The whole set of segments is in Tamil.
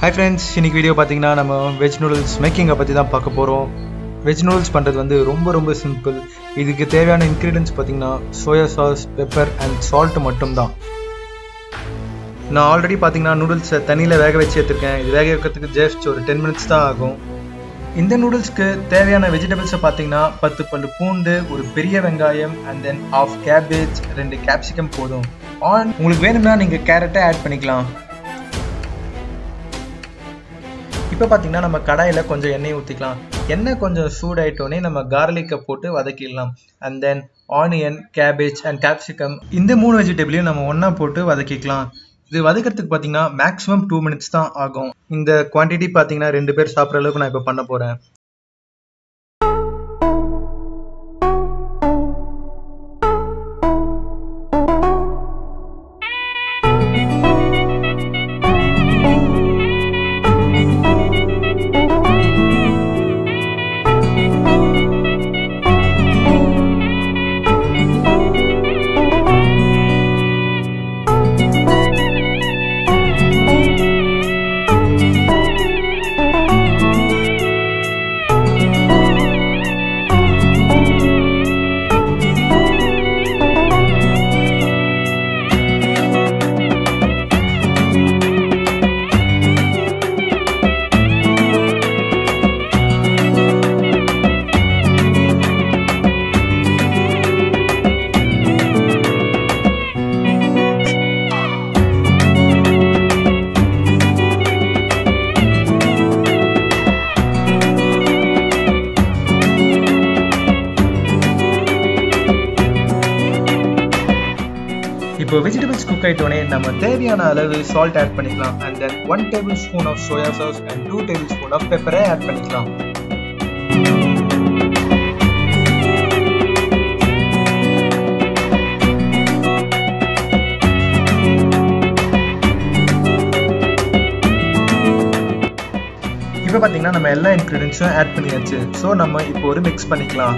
ஹாய் ஃப்ரெண்ட்ஸ் இன்னைக்கு வீடியோ பார்த்தீங்கன்னா நம்ம வெஜ் நூடுல்ஸ் மேக்கிங்கை பற்றி தான் பார்க்க போகிறோம் வெஜ் நூடுல்ஸ் பண்ணுறது வந்து ரொம்ப ரொம்ப சிம்பிள் இதுக்கு தேவையான இன்க்ரீடியன்ஸ் பார்த்தீங்கன்னா soya sauce pepper and salt மட்டும்தான் நான் ஆல்ரெடி பார்த்தீங்கன்னா நூடுல்ஸை தண்ணியில் வேக வச்சு எடுத்துருக்கேன் இது வேக வைக்கிறதுக்கு ஜஸ்ட் ஒரு டென் மினிட்ஸ் தான் ஆகும் இந்த நூடுல்ஸ்க்கு தேவையான வெஜிடபிள்ஸை பார்த்தீங்கன்னா பத்து பல்லு பூண்டு ஒரு பெரிய வெங்காயம் அண்ட் தென் ஆஃப் கேபேஜ் ரெண்டு கேப்சிகம் போதும் ஆன் உங்களுக்கு வேணும்னா நீங்கள் கேரட்டை ஆட் பண்ணிக்கலாம் இப்போ பார்த்தீங்கன்னா நம்ம கடாயில் கொஞ்சம் எண்ணெய் ஊற்றிக்கலாம் எண்ணெய் கொஞ்சம் சூடாயிட்டோடனே நம்ம கார்லிக்கை போட்டு வதக்கிடலாம் and then onion cabbage and capsicum இந்த மூணு வெஜிடபிளையும் நம்ம ஒன்றா போட்டு வதக்கிக்கலாம் இது வதக்கிறதுக்கு பார்த்தீங்கன்னா மேக்ஸிமம் டூ மினிட்ஸ் தான் ஆகும் இந்த குவான்டிட்டி பார்த்தீங்கன்னா ரெண்டு பேர் சாப்பிட்ற அளவுக்கு நான் இப்போ பண்ண போகிறேன் இப்போ வெஜிடபிள்ஸ் குக் ஆயிட்டோடனே நம்ம தேவையான அளவு சால்ட் ஆட் பண்ணிக்கலாம் and then one tablespoon of soya sauce and two tablespoon of பெப்பரை ஆட் பண்ணிக்கலாம் இப்போ பார்த்தீங்கன்னா நம்ம எல்லா இன்க்ரீடியன்ஸும் ஆட் பண்ணியாச்சு ஸோ நம்ம இப்போ ஒரு மிக்ஸ் பண்ணிக்கலாம்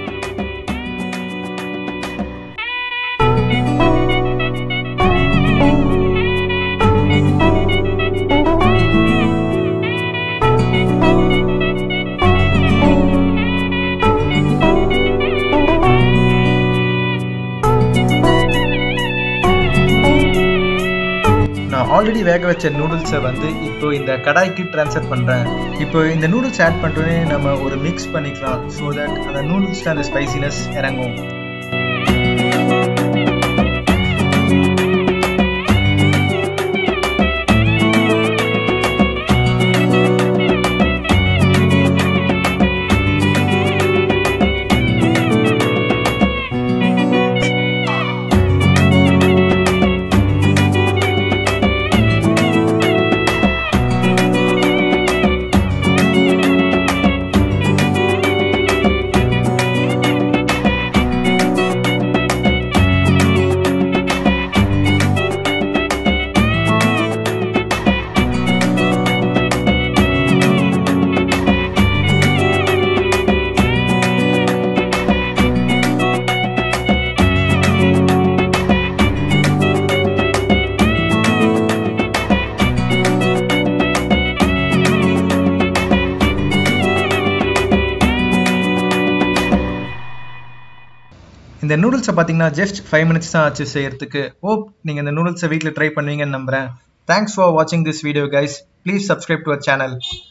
நான் ஆல்ரெடி வேக வச்ச நூடுல்ஸை வந்து இப்போ இந்த கடாய்க்கு ட்ரான்ஸ்ஃபர் பண்ணுறேன் இப்போ இந்த நூடுல்ஸ் ஆட் பண்ணிட்டோன்னே நம்ம ஒரு மிக்ஸ் பண்ணிக்கலாம் ஸோ தட் அந்த நூடுல்ஸில் அந்த ஸ்பைசினஸ் இறங்கும் இந்த நூடுல்ஸை பார்த்தீங்கன்னா ஜஸ்ட் ஃபைவ் மினிட்ஸ் தான் ஆச்சு செய்யறதுக்கு ஹோப் நீங்கள் இந்த நூடுல்ஸை வீட்டில் ட்ரை பண்ணுவீங்கன்னு நம்புகிறேன் தேங்க்ஸ் ஃபார் வாட்சிங் this video guys please subscribe to our channel